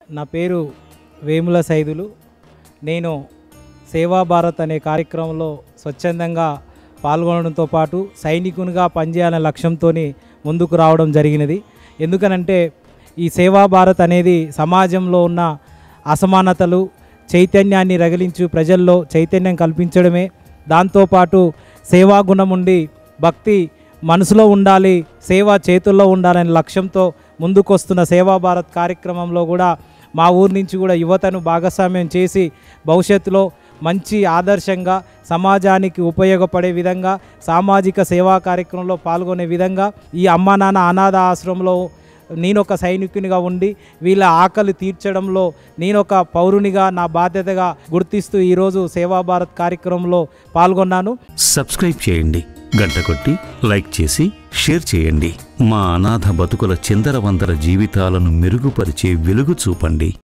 నా పేరు వేముల సైదులు నేను సేవా భారత్ అనే కార్యక్రమంలో స్వచ్ఛందంగా పాల్గొనడంతో పాటు సైనికునిగా పనిచేయాలనే లక్ష్యంతో ముందుకు రావడం జరిగినది ఎందుకనంటే ఈ సేవా భారత్ అనేది సమాజంలో ఉన్న అసమానతలు చైతన్యాన్ని రగిలించు ప్రజల్లో చైతన్యం కల్పించడమే దాంతోపాటు సేవా గుణం ఉండి భక్తి మనసులో ఉండాలి సేవ చేతుల్లో ఉండాలనే లక్ష్యంతో ముందుకొస్తున్న సేవా భారత్ కార్యక్రమంలో కూడా మా ఊరి నుంచి కూడా యువతను భాగస్వామ్యం చేసి భవిష్యత్తులో మంచి ఆదర్శంగా సమాజానికి ఉపయోగపడే విధంగా సామాజిక సేవా కార్యక్రమంలో పాల్గొనే విధంగా ఈ అమ్మా నాన్న అనాథ ఆశ్రమంలో నేను ఒక సైనికునిగా ఉండి వీళ్ళ ఆకలి తీర్చడంలో నేను ఒక పౌరునిగా నా బాధ్యతగా గుర్తిస్తూ ఈరోజు సేవా భారత్ కార్యక్రమంలో పాల్గొన్నాను సబ్స్క్రైబ్ చేయండి గంట కొట్టి లైక్ చేసి షేర్ చేయండి మా అనాథ బతుకుల చిందరవందర జీవితాలను మెరుగుపరిచే వెలుగు చూపండి